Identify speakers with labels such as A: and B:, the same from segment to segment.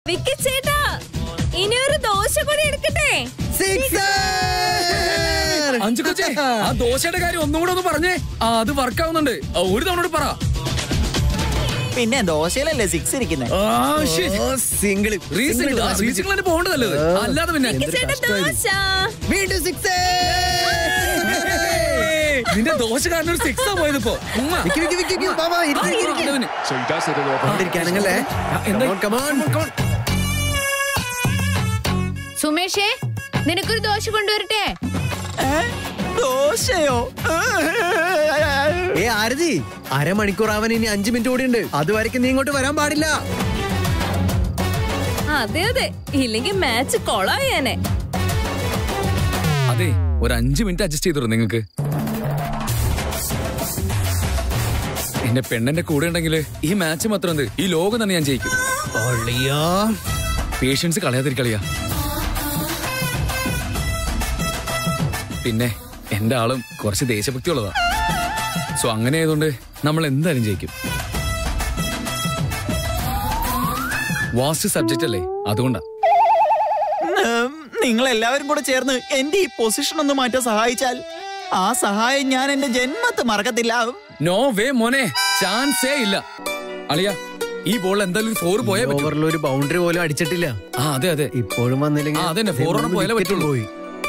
A: വിക്കി ചേട്ടാ ഇനി ഒരു ദോശ കൂടി എടുക്കട്ടെ
B: അഞ്ചു കൊച്ചേ ആ ദോശയുടെ കാര്യം ഒന്നും കൂടെ ഒന്ന് പറഞ്ഞേ ആ അത് വർക്ക് ആവുന്നുണ്ട് ആ, ഒരു തവണ കൂടി പറ
C: പിന്നെ ദോശയിലല്ലേ സിക്സ് ഇരിക്കുന്നത്
B: ആ, shit.
D: സിംഗിൾ
B: റീസിംഗിൾ ആ, റീസിംഗിളിന് പോകേണ്ടതല്ലേ ഇത്? അല്ലാതെ പിന്നെ
A: വിക്കി ചേട്ടാ ദോശ
D: വീണ്ടും സിക്സ്
B: ഏയ്, നിന്റെ ദോശ കാരണം ഒരു സിക്സാ പോയത് ഇപ്പോ ഉമ്മ.
D: വിക്കി വിക്കി വിക്കി വിക്കി ബാബാ
B: ആ,
D: ഇരിക്ക് ഇരിക്ക്
B: ഇവന്.
D: കൊണ്ടിരിക്കാനല്ലേ
B: എന്താ?
D: കമോൺ കമോൺ
E: സുമേഷേ നിനക്കൊരു ദോശ കൊണ്ടുവരട്ടെ
C: ദോശയോ
D: ഏ ആരതി അരമണിക്കൂർ ആവാൻ ഇനി അഞ്ചു മിനിറ്റ് കൂടി ഉണ്ട് അതുവരെയ്ക്കും നീ ഇങ്ങോട്ട് വരാൻ പാടില്ല
A: അതെ അതെ ഇല്ലെങ്കിൽ മാച്ച് കൊളായേനെ
B: അതെ ഒരു അഞ്ചു മിനിറ്റ് അഡ്ജസ്റ്റ് ചെയ്തോ നിങ്ങക്ക് എന്റെ പെണ്ണിന്റെ കൂടെ ഉണ്ടെങ്കിൽ ഈ മാച്ച് മാത്രം എന്ത് ഈ ലോകം തന്നെ ഞാൻ ജയിക്കും
D: ഒള്ളിയോ
B: പേഷ്യൻസ് കളയാതിരിക്കളിയാ പിന്നെ എന്റെ ആളും കുറച്ച് ദേശഭക്തി ഉള്ളതാ സോ അങ്ങനെ ആയതുകൊണ്ട് നമ്മൾ എന്തായാലും ജയിക്കും വാസ്റ്റ് സബ്ജക്റ്റ് അല്ലേ അതുകൊണ്ടാ
C: നിങ്ങൾ എല്ലാവരും കൂടെ ചേർന്ന് എന്റെ ഈ പൊസിഷൻ ഒന്ന് മാറ്റാൻ സഹായിച്ചാൽ ആ സഹായം ഞാൻ എന്റെ ജന്മത്ത് മറക്കത്തില്ല
B: നോ വേ മോനെ ചാൻസേ ഇല്ല അളിയ ഈ ബോൾ എന്തായാലും ഫോർ പോയേ പറ്റൂ
D: ഓവറിൽ ഒരു ബൗണ്ടറി പോലും അടിച്ചിട്ടില്ല
B: ആ അതെ അതെ
D: ഇപ്പോഴും വന്നില്ലെങ്കിൽ
B: ആ, അതന്നെ, four run പോയാലേ
D: wicket
B: പറ്റുള്ളൂ.
D: പോയി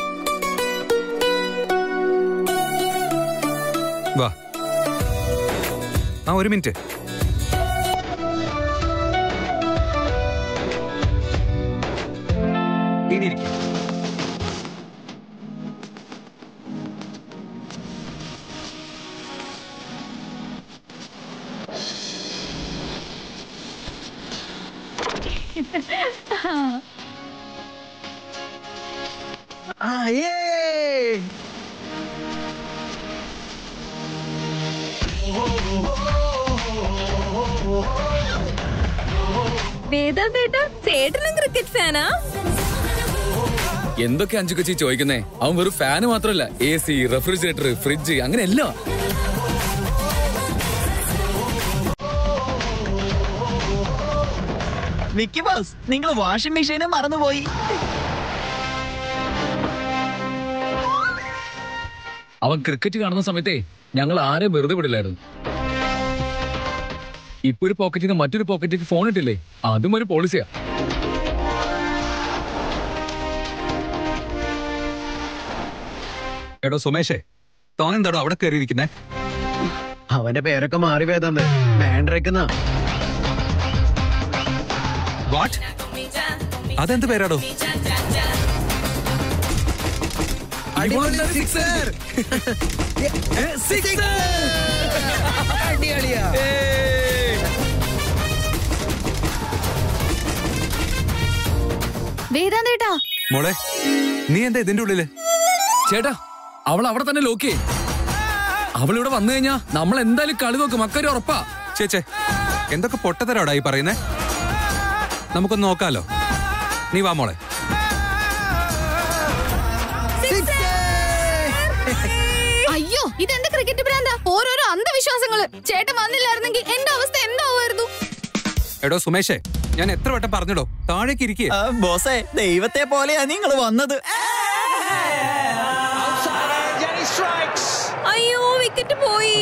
F: വാ ആ ഒരു മിനിറ്റ് ഇനി ഇരിക്ക്.
D: ആ ഏ
A: വേദാന്തേട്ടാ ചേട്ടനും ക്രിക്കറ്റ് ഫാനാ
B: എന്തൊക്കെ അഞ്ചു കൊച്ചി ചോദിക്കുന്നേ അവൻ വെറും ഫാന് മാത്രമല്ല എ സി റെഫ്രിജറേറ്റർ ഫ്രിഡ്ജ് അങ്ങനെ എല്ലാം
C: വിക്കി ബോസ് നിങ്ങൾ വാഷിംഗ് മെഷീനെ മറന്നുപോയി
B: അവൻ ക്രിക്കറ്റ് കാണുന്ന സമയത്തേ ഞങ്ങൾ ആരെ വെറുതെ വിടില്ലായിരുന്നു ഇപ്പൊ ഒരു പോക്കറ്റിൽ നിന്ന് മറ്റൊരു പോക്കറ്റിലേക്ക് ഫോൺ ഇട്ടില്ലേ അതും ഒരു പോളിസിയാ
F: എടോ സുമേഷേ താൻ എന്താടോ അവിടെ കയറിയിരിക്കുന്നേ
D: അവന്റെ പേരൊക്കെ മാറി വേദാന്ത് വേണ്ടരക്കുന്ന
F: വാട്ട് അതെന്ത് പേരാടോ
E: വേദാന്തേട്ടാ
F: മോളെ നീ എന്താ ഇതിന്റെ ഉള്ളില്
B: ചേട്ടാ അവൾ അവിടെ തന്നെ ലോക്കേ അവൾ ഇവിടെ വന്നു കഴിഞ്ഞാ നമ്മൾ എന്തായാലും കളി നോക്കും അക്കരെ ഉറപ്പാ
F: ചേച്ചേ എന്തൊക്കെ പൊട്ടത്തരാടാ ഈ പറയുന്നേ നമുക്കൊന്ന് നോക്കാലോ നീ വാ മോളെ
E: അയ്യോ ഇതെന്ത് ക്രിക്കറ്റ് ഭ്രാന്താ ഓരോരോ അന്ധവിശ്വാസങ്ങള് ചേട്ടൻ വന്നില്ലായിരുന്നെങ്കിൽ എന്റെ അവസ്ഥ എന്താവുമായിരുന്നു
F: എടോ സുമേഷേ ഞാൻ എത്ര വട്ടം പറഞ്ഞിടോ താഴേക്ക് ഇരിക്കേ
C: ആ, ബോസേ ദൈവത്തെ പോലെയാ നിങ്ങൾ വന്നത്
A: അയ്യോ വിക്കറ്റ് പോയി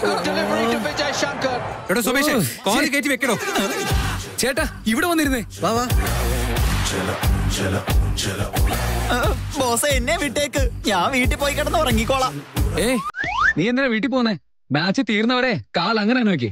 F: എടോ സുമേഷേ കോലി കയറ്റി വെക്കടോ
B: ചേട്ടാ ഇവിടെ വന്നിരുന്നേ
D: വാ വാ
C: ആ, ബോസേ എന്നെ വിട്ടേക്ക് ഞാൻ വീട്ടിൽ പോയി കിടന്ന് ഉറങ്ങിക്കോളാം
B: ഏ നീ എന്തിനാ വീട്ടിൽ പോന്നേ മാച്ച് തീർന്നവരെ കാൽ അങ്ങനെ നോക്കി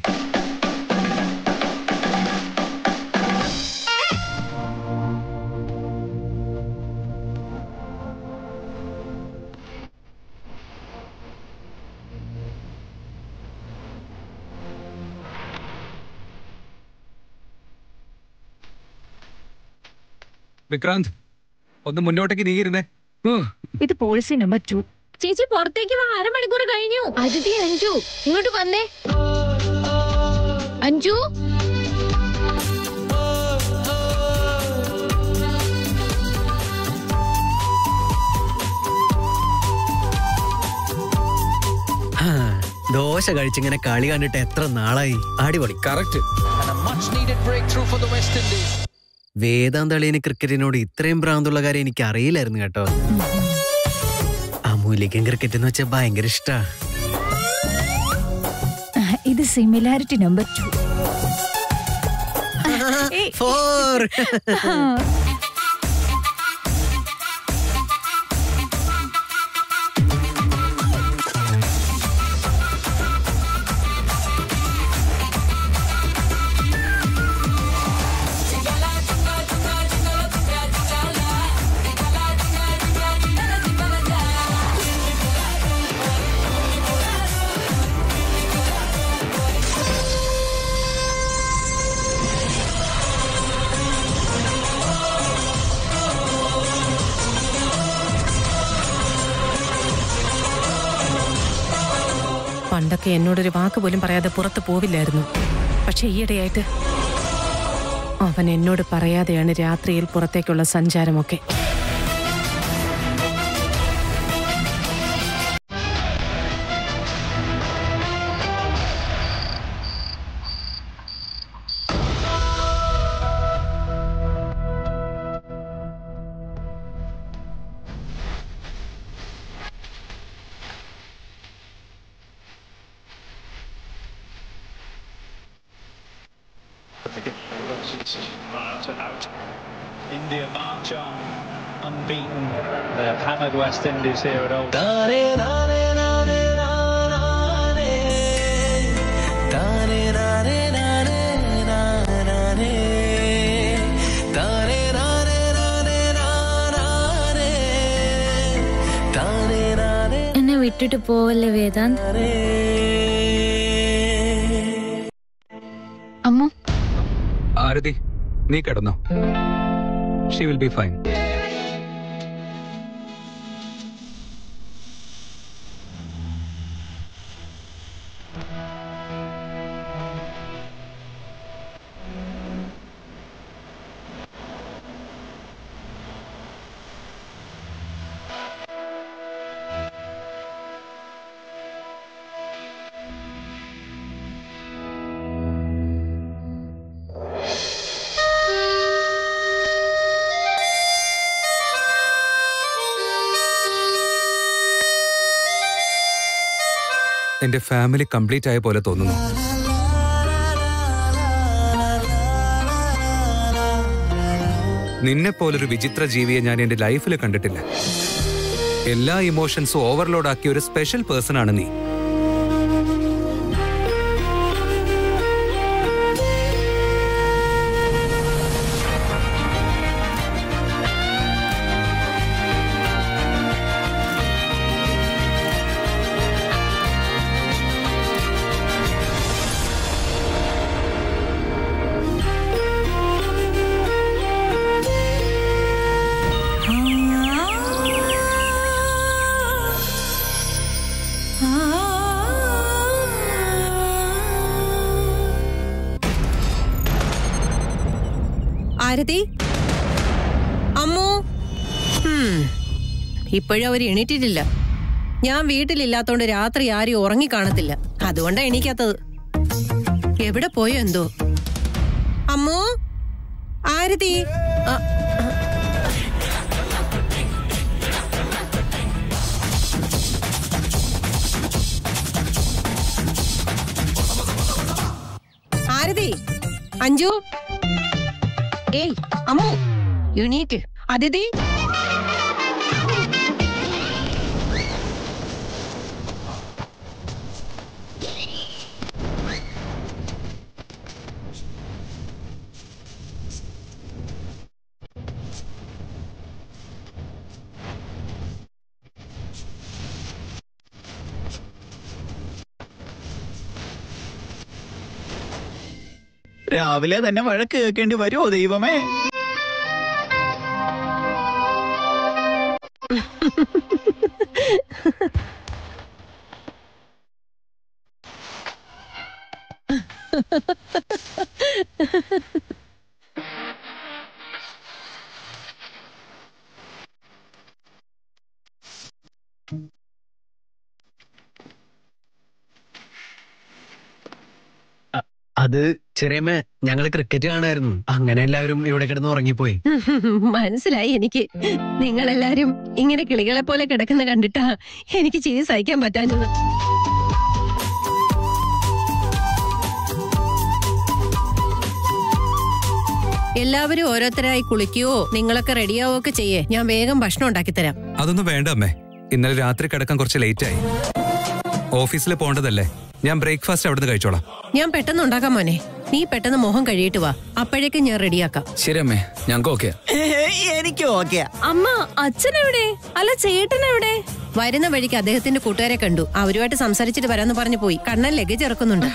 F: വിക്രാന്ത് ഒന്ന് മുന്നോട്ടേക്ക് നീങ്ങിയിരുന്നേ
E: ഇത് പോളിസി നമ്പർ ടു
A: ചേച്ചി പുറത്തേക്ക് വാ അരമണിക്കൂർ കഴിഞ്ഞു
E: അതിഥി അഞ്ജു ഇങ്ങോട്ട് വന്നേ അഞ്ജു
D: ആ, ദോശ കഴിച്ചിങ്ങനെ കളി കണ്ടിട്ട് എത്ര നാളായി അടിപൊളി
B: correct
G: And a much needed breakthrough for the West Indies.
D: വേദാന്തളിയന് ക്രിക്കറ്റിനോട് ഇത്രയും ഭ്രാന്തുള്ള കാര്യം എനിക്ക് അറിയില്ലായിരുന്നു കേട്ടോ അമൂലിക്കൻ ക്രിക്കറ്റ് എന്ന് വെച്ചാൽ ഭയങ്കര ഇഷ്ടാ
A: ഇത് സിമിലാരിറ്റി നമ്പർ ടു
D: ഫോർ
G: പണ്ടൊക്കെ എന്നോടൊരു വാക്ക് പോലും പറയാതെ പുറത്ത് പോവില്ലായിരുന്നു പക്ഷെ ഈയിടെയായിട്ട് അവൻ എന്നോട് പറയാതെയാണ് രാത്രിയിൽ പുറത്തേക്കുള്ള സഞ്ചാരമൊക്കെ
H: India march on, unbeaten. They've hammered West Indies here at Old.
A: എന്നെ വിട്ടിട്ട് പോവല്ലേ വേദാന്ത്
E: അമ്മു
F: ആരതി നീ കിടന്നോ ഷി വിൽ ബി ഫൈൻ എന്റെ ഫാമിലി കംപ്ലീറ്റ് ആയ പോലെ തോന്നുന്നു നിന്നെ പോലൊരു വിചിത്ര ജീവിയെ ഞാൻ എന്റെ ലൈഫിൽ കണ്ടിട്ടില്ല എല്ലാ ഇമോഷൻസും ഓവർലോഡ് ആക്കിയ ഒരു സ്പെഷ്യൽ പേഴ്സൺ ആണ് നീ
I: ആരതി അമ്മു ഇപ്പോഴും അവർ എണീറ്റിട്ടില്ല ഞാൻ വീട്ടിലില്ലാത്തോണ്ട് രാത്രി ആരും ഉറങ്ങി കാണത്തില്ല അതുകൊണ്ടാ എണീക്കാത്തത് എവിടെ പോയോ എന്തോ അമ്മു ആരതി ആ, ആരതി അഞ്ജു ഏയ് അമ്മു എണീറ്റ് അതിഥി
C: രാവിലെ തന്നെ വഴക്ക് കേൾക്കേണ്ടി വരുമോ ദൈവമേ അ- അത്
D: ചെറിയമ്മ ഞങ്ങള് ക്രിക്കറ്റ് കാണായിരുന്നു അങ്ങനെ എല്ലാവരും ഇവിടെ കിടന്ന് ഉറങ്ങിപ്പോയി
I: മനസ്സിലായി എനിക്ക് നിങ്ങളെല്ലാരും ഇങ്ങനെ കിളികളെ പോലെ കിടക്കുന്ന കണ്ടിട്ടാ എനിക്ക് ചെയ്ത് സഹിക്കാൻ പറ്റാഞ്ഞത് എല്ലാവരും ഓരോരുത്തരായി കുളിക്കുകയോ നിങ്ങളൊക്കെ റെഡിയാവോ ഒക്കെ ചെയ്യേ ഞാൻ വേഗം ഭക്ഷണം ഉണ്ടാക്കി തരാം
F: അതൊന്നും വേണ്ട അമ്മേ ഇന്നലെ രാത്രി കിടക്കാൻ കുറച്ച് ലേറ്റ് ആയി ഓഫീസിൽ പോണ്ടതല്ലേ ഞാൻ ബ്രേക്ക്ഫാസ്റ്റ് അവിടുന്ന് കഴിച്ചോളാം
I: ഞാൻ പെട്ടെന്ന് ഉണ്ടാക്കാം മോനെ നീ പെട്ടെന്ന് മോഹം കഴിയിട്ട് വാ അപ്പോഴേക്കും ഞാൻ റെഡിയാക്കാം
B: ശരി അമ്മേ ഞങ്ങൾക്ക് ഓക്കെ
C: എനിക്ക് ഓക്കെയാ
A: അമ്മ അച്ഛൻ എവിടെ അല്ല ചേട്ടൻ എവിടെ
I: വരുന്ന വഴിക്ക് അദ്ദേഹത്തിന്റെ കൂട്ടുകാരെ കണ്ടു അവരുമായിട്ട് സംസാരിച്ചിട്ട് വരാന്ന് പറഞ്ഞു പോയി കണ്ണൻ ലഗേജ് ഇറക്കുന്നുണ്ട്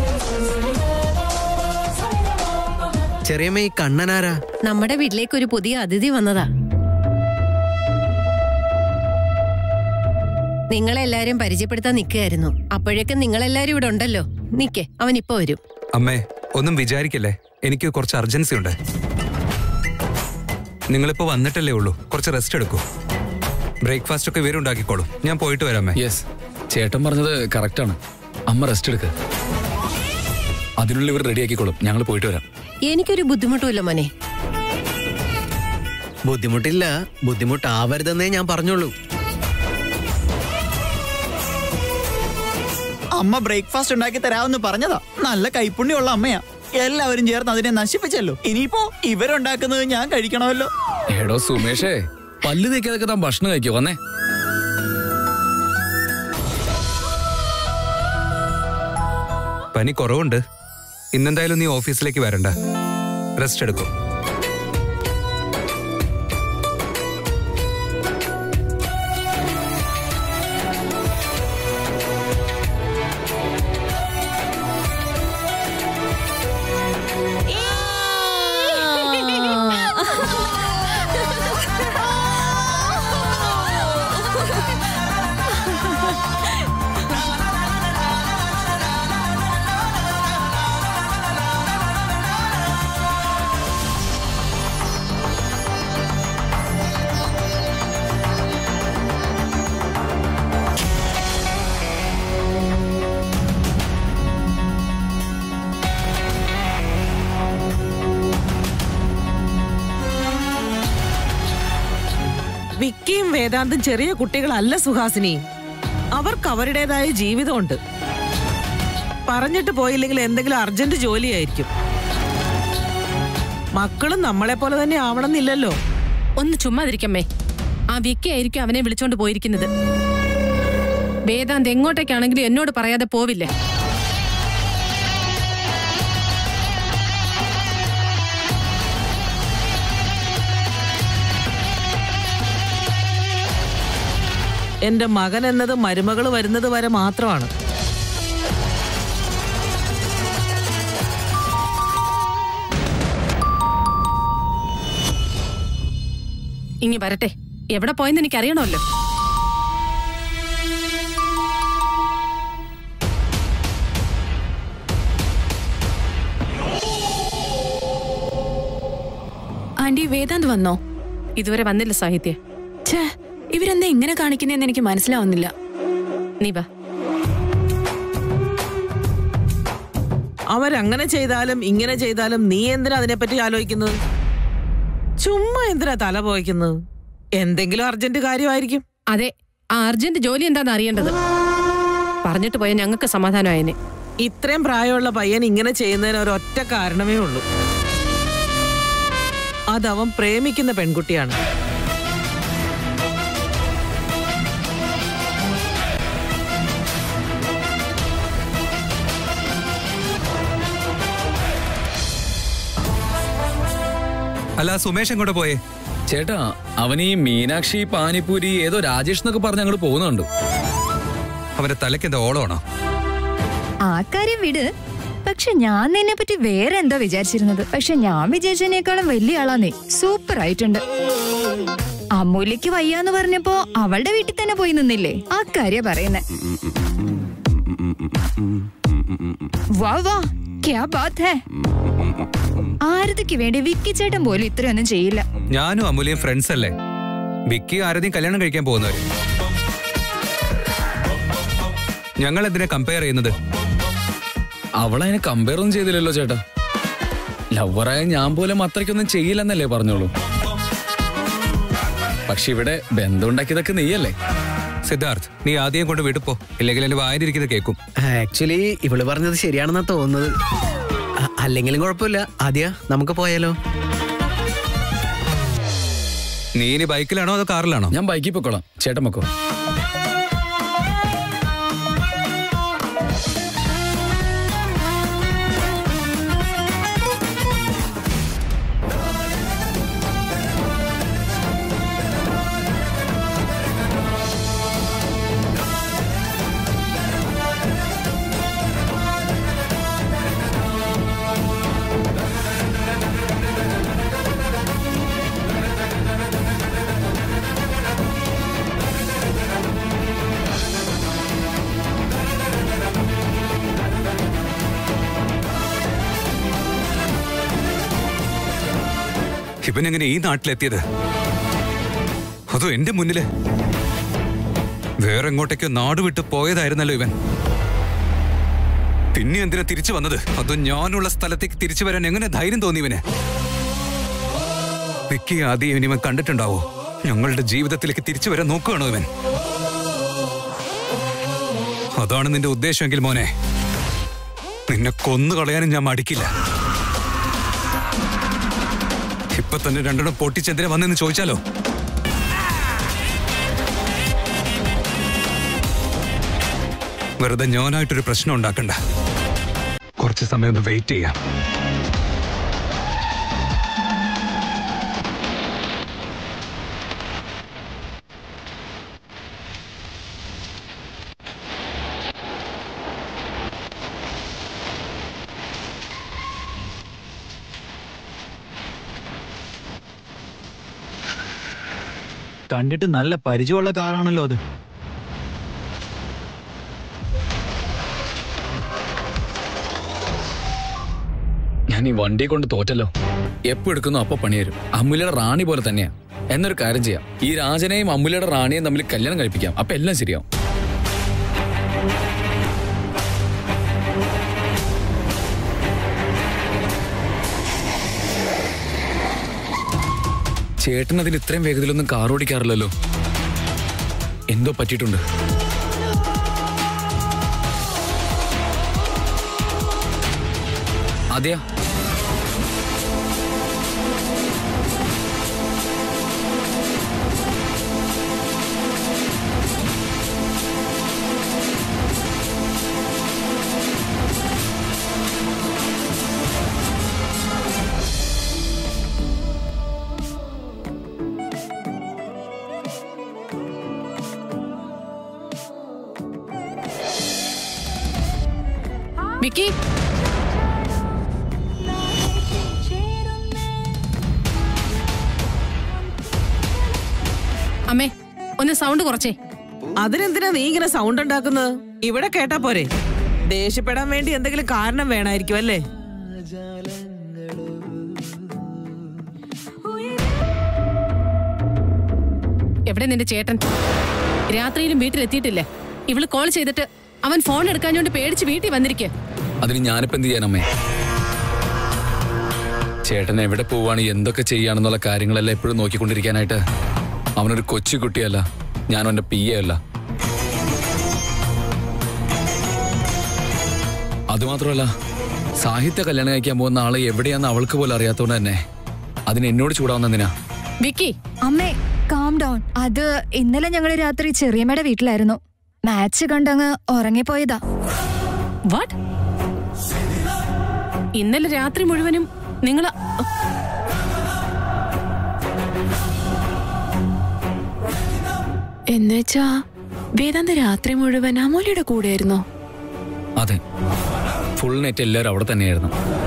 D: ചെറിയമ്മ ഈ കണ്ണനാരാ
I: നമ്മുടെ വീട്ടിലേക്ക് ഒരു പുതിയ അതിഥി വന്നതാ നിങ്ങളെല്ലാരും പരിചയപ്പെടുത്താൻ നിൽക്കുകയായിരുന്നു അപ്പോഴേക്കും നിങ്ങളെല്ലാരും ഇവിടെ ഉണ്ടല്ലോ നിക്കേ അവൻ ഇപ്പൊ വരും
F: അമ്മേ ഒന്നും വിചാരിക്കല്ലേ എനിക്ക് കുറച്ച് അർജൻസി ഉണ്ട് നിങ്ങളിപ്പോ വന്നിട്ടല്ലേ ഉള്ളൂ കുറച്ച് റെസ്റ്റ് എടുക്കൂ ബ്രേക്ക്ഫാസ്റ്റ് ഒക്കെ ഇവരും ഉണ്ടാക്കിക്കോളൂ ഞാൻ പോയിട്ട് വരാം അമ്മേ
B: യെസ് ചേട്ടൻ പറഞ്ഞത് കറക്റ്റാണ് അമ്മ റെസ്റ്റ് എടുക്ക് അതിനുള്ളിൽ ഇവർ റെഡിയാക്കിക്കോളും ഞങ്ങൾ പോയിട്ട് വരാം
I: എനിക്കൊരു ബുദ്ധിമുട്ടുമില്ല മോനെ
D: ബുദ്ധിമുട്ടില്ല ബുദ്ധിമുട്ടാവരുതെന്നേ ഞാൻ പറഞ്ഞോളൂ
C: അമ്മ ബ്രേക്ക്ഫാസ്റ്റ് ഉണ്ടാക്കി തരാമെന്ന് പറഞ്ഞതാ നല്ല കൈപ്പുണ്യമുള്ള അമ്മയാ എല്ലാവരും ചേർന്ന് അതിനെ നശിപ്പിച്ചല്ലോ ഇനിയിപ്പോ ഇവരുണ്ടാക്കുന്നത് ഞാൻ കഴിക്കണമല്ലോ
B: എടോ സുമേഷേ പല്ല് തേക്കാതൊക്കെ താൻ ഭക്ഷണം കഴിക്കോ വന്നേ
F: പനി കുറവുണ്ട് ഇന്നെന്തായാലും നീ ഓഫീസിലേക്ക് വരണ്ട റെസ്റ്റ് എടുക്കൂ
J: വിക്കിയും വേദാന്തും ചെറിയ കുട്ടികളല്ല സുഹാസിനി അവർക്ക് അവരുടേതായ ജീവിതമുണ്ട് പറഞ്ഞിട്ട് പോയില്ലെങ്കിൽ എന്തെങ്കിലും അർജന്റ് ജോലിയായിരിക്കും മക്കളും നമ്മളെ പോലെ തന്നെ ആവണമെന്നില്ലല്ലോ
G: ഒന്ന് ചുമ്മാതിരിക്കമ്മേ ആ വിക്കി ആയിരിക്കും അവനെ വിളിച്ചോണ്ട് പോയിരിക്കുന്നത് വേദാന്ത് എങ്ങോട്ടേക്കാണെങ്കിലും എന്നോട് പറയാതെ പോവില്ലേ
J: എന്റെ മകൻ എന്നത് മരുമകൾ വരുന്നത് വരെ മാത്രമാണ്
G: ഇനി വരട്ടെ എവിടെ പോയെന്ന് എനിക്ക് അറിയണമല്ലോ
A: ആന്റി വേദാന്ത് വന്നോ
G: ഇതുവരെ വന്നില്ല സാഹിത്യ
A: ഛേ ഇവരെന്താ ഇങ്ങനെ കാണിക്കുന്നതെന്ന് എനിക്ക് മനസ്സിലാവുന്നില്ല
G: നീ വാ
J: അവരങ്ങനെ ചെയ്താലും ഇങ്ങനെ ചെയ്താലും നീ എന്തിനാ അതിനെപ്പറ്റി ആലോചിക്കുന്നത് ചുമ്മാ എന്തിനാ തല പോയിക്കുന്നത് എന്തെങ്കിലും അർജന്റ് കാര്യമായിരിക്കും
G: അതെ ആ അർജന്റ് ജോലി എന്താന്ന് അറിയേണ്ടത് പറഞ്ഞിട്ട് പോയ ഞങ്ങൾക്ക് സമാധാനമായനെ
J: ഇത്രയും പ്രായമുള്ള പയ്യൻ ഇങ്ങനെ ചെയ്യുന്നതിന് ഒരൊറ്റ കാരണമേ ഉള്ളൂ അതവൻ പ്രേമിക്കുന്ന പെൺകുട്ടിയാണ്
F: അല്ല സുമേഷ് എങ്ങോട്ട് പോയേ
B: ചേട്ടാ അവൻ ഈ മീനാക്ഷി പാനിപ്പൂരി ഏതോ രാജേഷ് എന്നൊക്കെ പറഞ്ഞ് അങ്ങോട്ട് പോകുന്നുണ്ട്
F: അവന്റെ തലയ്ക്ക് എന്താ ഓളമാണോ
A: ആ കാര്യം വിട് പക്ഷെ ഞാൻ നിന്നെ പറ്റി വേറെ എന്തോ വിചാരിച്ചിരുന്നത് പക്ഷെ ഞാൻ വിചാരിച്ചതിനേക്കാളും വലിയ ആളാന്നേ സൂപ്പർ ആയിട്ടുണ്ട് അമൂല്യക്ക് വയ്യാന്ന് പറഞ്ഞപ്പോ അവളുടെ വീട്ടിൽ തന്നെ പോയി നിന്നില്ലേ ആ കാര്യ പറയുന്നേ വാ വാ ക്യാ ബാത് ഹേ ആരതിക്ക് വേണ്ടി വിക്കി ചേട്ടൻ പോലും ഇത്രയൊന്നും ചെയ്യില്ല
F: ഞാനും അമൂല്യം ഫ്രണ്ട്സ് അല്ലേ വിക്കി ആരതിയും കല്യാണം കഴിക്കാൻ പോകുന്നവര് ഞങ്ങൾ എന്തിനാ കമ്പയർ ചെയ്യുന്നത്
B: അവളതിനെ കമ്പയർ ഒന്നും ചെയ്തില്ലല്ലോ ചേട്ടാ ലവറായ ഞാൻ പോലും അത്രയ്ക്കൊന്നും ചെയ്യില്ലെന്നല്ലേ പറഞ്ഞോളൂ പക്ഷെ ഇവിടെ ബന്ധം ഉണ്ടാക്കിയതൊക്കെ നീയല്ലേ
F: സിദ്ധാർത്ഥ് നീ ആദ്യം കൊണ്ട് വിടുപ്പോ ഇല്ലെങ്കിൽ എന്റെ വായനിരിക്കുന്നത് കേൾക്കും
D: ആക്ച്വലി ഇവള് പറഞ്ഞത് ശരിയാണെന്നാ തോന്നുന്നത് അ- അല്ലെങ്കിലും കുഴപ്പമില്ല ആദ്യ നമുക്ക് പോയാലോ
F: നീ ഇനി ബൈക്കിലാണോ അതോ കാറിലാണോ
B: ഞാൻ ബൈക്കിൽ പൊക്കോളാം ചേട്ടൻ പൊക്കോ
F: ഇവൻ എങ്ങനെ ഈ നാട്ടിലെത്തിയത് അതോ എന്റെ മുന്നില് വേറെ എങ്ങോട്ടേക്കോ നാട് വിട്ട് പോയതായിരുന്നല്ലോ ഇവൻ പിന്നെ എന്തിനാ തിരിച്ചു വന്നത് അതോ ഞാനുള്ള സ്ഥലത്തേക്ക് തിരിച്ചു വരാൻ എങ്ങനെ ധൈര്യം തോന്നി ഇവന് വിക്കി ആദ്യം ഇവൻ കണ്ടിട്ടുണ്ടാവോ ഞങ്ങളുടെ ജീവിതത്തിലേക്ക് തിരിച്ചു വരാൻ നോക്കുകയാണോ ഇവൻ അതാണ് നിന്റെ ഉദ്ദേശമെങ്കിൽ മോനെ നിന്നെ കൊന്നു കളയാനും ഞാൻ മടിക്കില്ല ഇപ്പൊ തന്നെ രണ്ടെണ്ണം പൊട്ടിച്ചെന്തിനെ വന്നെന്ന് ചോദിച്ചാലോ വെറുതെ ഞാനായിട്ടൊരു പ്രശ്നം ഉണ്ടാക്കണ്ട കുറച്ച് സമയം ഒന്ന് വെയിറ്റ് ചെയ്യാം
C: കണ്ടിട്ട് നല്ല പരിചയമുള്ള കാറാണല്ലോ അത്
B: ഞാൻ ഈ വണ്ടിയെ കൊണ്ട് തോറ്റല്ലോ എപ്പോ എടുക്കുന്നു അപ്പൊ പണി തരും അമ്മുലയുടെ റാണി പോലെ തന്നെയാ എന്നൊരു കാര്യം ചെയ്യാം ഈ രാജനെയും അമ്മുലയുടെ റാണിയെയും തമ്മിൽ കല്യാണം കഴിപ്പിക്കാം അപ്പൊ എല്ലാം ശരിയാവും ചേട്ടൻ അതിൽ ഇത്രയും വേഗത്തിലൊന്നും കാർ ഓടിക്കാറില്ലല്ലോ എന്തോ പറ്റിയിട്ടുണ്ട് അതെയാ
G: വിക്കി അമ്മേ ഒന്ന് സൗണ്ട് കുറച്ചേ
J: അതിനെന്തിനാ നീ ഇങ്ങനെ സൗണ്ട് ഉണ്ടാക്കുന്നത് ഇവിടെ കേട്ടാ പോരെ ദേഷ്യപ്പെടാൻ വേണ്ടി എന്തെങ്കിലും കാരണം വേണമായിരിക്കും അല്ലേ
G: എവിടെ നിന്റെ ചേട്ടൻ രാത്രിയിലും വീട്ടിലെത്തിയിട്ടില്ലേ ഇവള് കോൾ ചെയ്തിട്ട് അവൻ ഫോൺ എടുക്കാഞ്ഞോണ്ട് പേടിച്ച് വീട്ടിൽ വന്നിരിക്കുക
B: അതിന് ഞാനിപ്പോ എന്ത് ചെയ്യാനമ്മേ ചേട്ടൻ എവിടെ പോവാണ് എന്തൊക്കെ ചെയ്യാണെന്നുള്ള കാര്യങ്ങളെല്ലാം എപ്പോഴും നോക്കിക്കൊണ്ടിരിക്കാനായിട്ട് അവനൊരു കൊച്ചു കുട്ടിയല്ല ഞാൻ അവന്റെ പി എ അല്ല അതുമാത്രമല്ല സാഹിത്യ കല്യാണം കഴിക്കാൻ പോകുന്ന ആളെ എവിടെയാന്ന് അവൾക്ക് പോലും അറിയാത്തതുകൊണ്ട് തന്നെ അതിന് എന്നോട് ചൂടാവുന്നതിനാ
G: വിക്കി
A: അമ്മേ കാം ഡൗൺ അത് ഇന്നലെ ഞങ്ങള് രാത്രി ചെറിയമ്മയുടെ വീട്ടിലായിരുന്നു മാച്ച് കണ്ടങ്ങ് ഉറങ്ങിപ്പോയതാ
G: വാട്ട് ഇന്നലെ രാത്രി മുഴുവനും നിങ്ങൾ
K: എന്നുവെച്ചാ വേദാന്ത രാത്രി മുഴുവൻ അമൂല്യയുടെ കൂടെയായിരുന്നോ
B: അതെ ഫുൾ നെറ്റ് എല്ലാവരും അവിടെ തന്നെയായിരുന്നു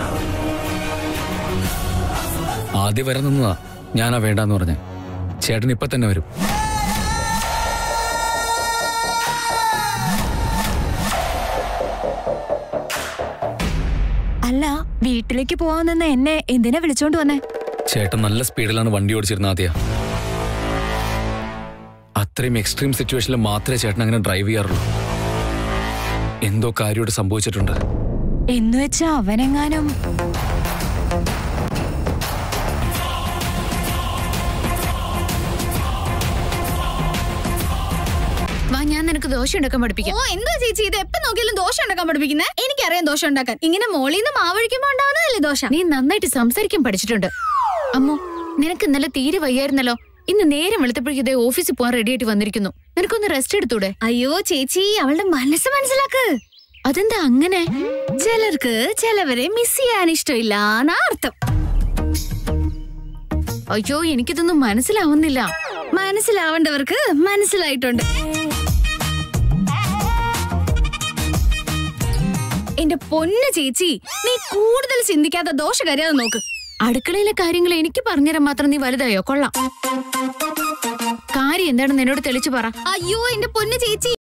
B: ആദ്യം വരാൻ നിന്നതാ ഞാനാ വേണ്ടാന്ന് പറഞ്ഞ് ചേട്ടൻ ഇപ്പൊ തന്നെ വരും
A: അല്ല വീട്ടിലേക്ക് പോവാൻ നിന്ന് എന്നെ എന്തിനാ വിളിച്ചോണ്ട് വന്നേ
B: ചേട്ടൻ നല്ല സ്പീഡിലാണ് വണ്ടി ഓടിച്ചിരുന്നത് ആദ്യ അത്രയും എക്സ്ട്രീം സിറ്റുവേഷനിൽ മാത്രമേ ചേട്ടൻ അങ്ങനെ ഡ്രൈവ് ചെയ്യാറുള്ളൂ എന്തോ കാര്യമായിട്ട് സംഭവിച്ചിട്ടുണ്ട്
A: എന്നുവെച്ചാ അവനെങ്ങാനും
E: വാ ഞാൻ നിനക്ക് ദോശ ഉണ്ടാക്കാൻ പഠിപ്പിക്കാം ഓ എന്താ ചേച്ചി ഇത് എപ്പോ നോക്കിയാലും ദോശ ഉണ്ടാക്കാൻ പഠിപ്പിക്കുന്നേ എനിക്കറിയാം ദോശ ഉണ്ടാക്കാൻ ഇങ്ങനെ മോളിൽ നിന്ന് മാവഴിക്കുമ്പോ ഉണ്ടാവുന്നതല്ലേ ദോശ നീ നന്നായിട്ട് സംസാരിക്കാൻ പഠിച്ചിട്ടുണ്ട് അമ്മു നിനക്ക് ഇന്നലെ തീരെ വയ്യായിരുന്നല്ലോ ഇന്ന് നേരം വെളുത്തപ്പോഴേക്കും ഇതേ ഓഫീസിൽ പോകാൻ റെഡി ആയിട്ട് വന്നിരിക്കുന്നു നിനക്കൊന്ന് റെസ്റ്റ് എടുത്തൂടെ അയ്യോ ചേച്ചി അവളുടെ മനസ്സ് മനസ്സിലാക്ക് അതെന്താ അങ്ങനെ ചിലർക്ക് ചിലവരെ മിസ് ചെയ്യാൻ ഇഷ്ടമില്ല അർത്ഥം അയ്യോ എനിക്കിതൊന്നും മനസ്സിലാവുന്നില്ല മനസ്സിലാവേണ്ടവർക്ക് മനസ്സിലായിട്ടുണ്ട് എന്റെ പൊന്ന് ചേച്ചി നീ കൂടുതൽ ചിന്തിക്കാത്ത ദോഷകാര്യാതെ നോക്ക് അടുക്കളയിലെ കാര്യങ്ങൾ എനിക്ക് പറഞ്ഞുതരാൻ മാത്രം നീ വലുതായോ കൊള്ളാം കാര്യം എന്താണെന്ന് എന്നോട് തെളിച്ചു പറ അയ്യോ എന്റെ പൊന്ന് ചേച്ചി